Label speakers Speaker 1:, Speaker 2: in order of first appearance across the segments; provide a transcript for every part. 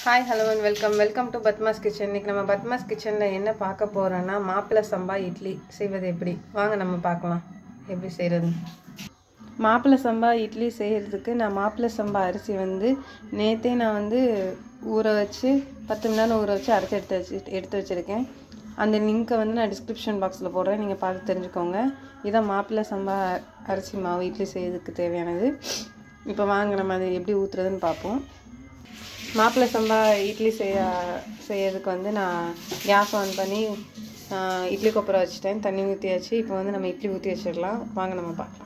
Speaker 1: Hi hello and welcome welcome to Padma's kitchen இன்னைக்கு நம்ம பத்மாஸ் கிச்சனில் என்ன பார்க்க போகிறோன்னா மாப்பிள்ளை சம்பா இட்லி செய்வது எப்படி வாங்க நம்ம பார்க்கலாம் எப்படி செய்கிறது மாப்பிள்ளை சம்பா இட்லி செய்கிறதுக்கு நான் மாப்பிள்ளை சம்பா அரிசி வந்து நேற்றே நான் வந்து ஊற வச்சு பத்து மணி நேரம் ஊற வச்சு அரைச்சி எடுத்து வச்சு எடுத்து வச்சுருக்கேன் அந்த லிங்க்கை வந்து நான் டிஸ்கிரிப்ஷன் பாக்ஸில் போடுறேன் நீங்கள் பார்த்து தெரிஞ்சுக்கோங்க இதான் மாப்பிள்ளை சம்பா அரிசி மாவு இட்லி செய்யறதுக்கு தேவையானது இப்போ வாங்க நம்ம அதை எப்படி ஊற்றுறதுன்னு பார்ப்போம் மாப்பிள்ளை சம்பா இட்லி செய்ய செய்யறதுக்கு வந்து நான் கேஸ் ஆன் பண்ணி ஆஹ், இட்லி கொப்பரை வச்சுட்டேன் தண்ணி ஊற்றியாச்சு இப்போ வந்து நம்ம இட்லி ஊற்றி வச்சிடலாம் வாங்க நம்ம பார்க்கலாம்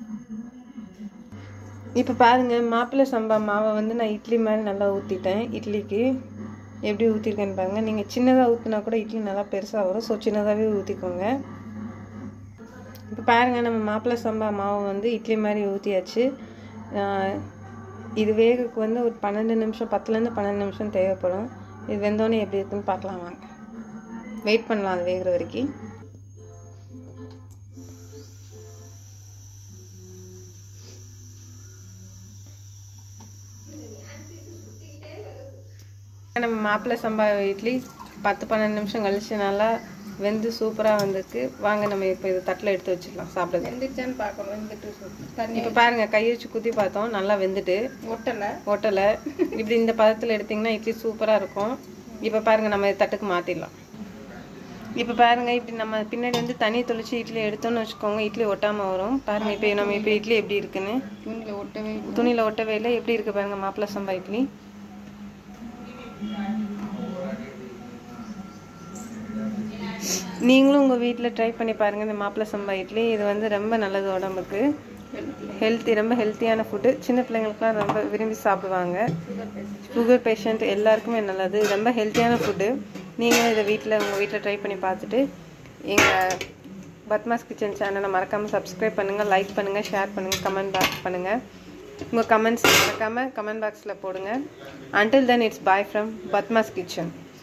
Speaker 1: இப்போ பாருங்கள் மாப்பிள்ளை சம்பா மாவை வந்து நான் இட்லி மாதிரி நல்லா ஊற்றிட்டேன் இட்லிக்கு எப்படி ஊற்றிருக்கேன்னு பாருங்கள் நீங்கள் சின்னதாக ஊற்றினா கூட இட்லி நல்லா பெருசாக வரும் ஸோ சின்னதாகவே ஊற்றிக்கோங்க இப்போ பாருங்கள் நம்ம மாப்பிள்ளை சம்பா மாவு வந்து இட்லி மாதிரி ஊற்றியாச்சு ஆஹ் இது வேகக்கு வந்து ஒரு பன்னெண்டு நிமிஷம் பத்துலேருந்து பன்னெண்டு நிமிஷம் தேவைப்படும் இது வெந்தோடனே எப்படி இருக்குன்னு பார்க்கலாம் வாங்க வெயிட் பண்ணலாம் அது வேகிற வரைக்கும் நம்ம மாப்பிள்ளை சம்பா இட்லி பத்து பன்னெண்டு நிமிஷம் கழிச்சு நல்லா வெந்து சூப்பராக வந்திருக்கு வாங்க நம்ம இப்போ இது தட்டில் எடுத்து வச்சுக்கலாம் சாப்பிடுறது
Speaker 2: வெந்துச்சான்னு பார்க்கணும் வெந்துட்டு தண்ணி
Speaker 1: இப்போ பாருங்க கையை வச்சு குத்தி பார்த்தோம் நல்லா வெந்துட்டு
Speaker 2: ஒட்டலை
Speaker 1: ஒட்டலை இப்படி இந்த பதத்தில் எடுத்தீங்கன்னா இட்லி சூப்பராக இருக்கும் இப்போ பாருங்க நம்ம இதை தட்டுக்கு மாற்றிடலாம் இப்போ பாருங்க இப்படி நம்ம பின்னாடி வந்து தண்ணி தொளிச்சு இட்லி எடுத்தோம்னு வச்சுக்கோங்க இட்லி ஒட்டாமல் வரும் பாருங்க இப்போ நம்ம இப்போ இட்லி எப்படி இருக்குன்னு
Speaker 2: துணியில் ஒட்டவே இல்லை.
Speaker 1: துணியில் ஒட்டவே இல்லை எப்படி இருக்கு பாருங்க மாப்பிள்ளை சம்பா இட்லி நீங்களும் உங்கள் வீட்டில் ட்ரை பண்ணி பாருங்கள் இந்த மாப்பிள்ளை சம்பா இட்லி இது வந்து ரொம்ப நல்லது உடம்புக்கு ஹெல்த்தி ரொம்ப ஹெல்த்தியான ஃபுட்டு சின்ன பிள்ளைங்களுக்குலாம் ரொம்ப விரும்பி சாப்பிடுவாங்க சுகர் பேஷண்ட் எல்லாருக்குமே நல்லது இது ரொம்ப ஹெல்த்தியான ஃபுட்டு நீங்களும் இதை வீட்டில் உங்கள் வீட்டில் ட்ரை பண்ணி பார்த்துட்டு எங்கள் பத்மாஸ் கிச்சன் சேனலை மறக்காமல் சப்ஸ்கிரைப் பண்ணுங்கள் லைக் பண்ணுங்கள் ஷேர் பண்ணுங்கள் கமெண்ட் பாக்ஸ் பண்ணுங்கள் உங்கள் கமெண்ட்ஸ் மறக்காமல் கமெண்ட் பாக்ஸில் போடுங்க until then it's bye from Padma's kitchen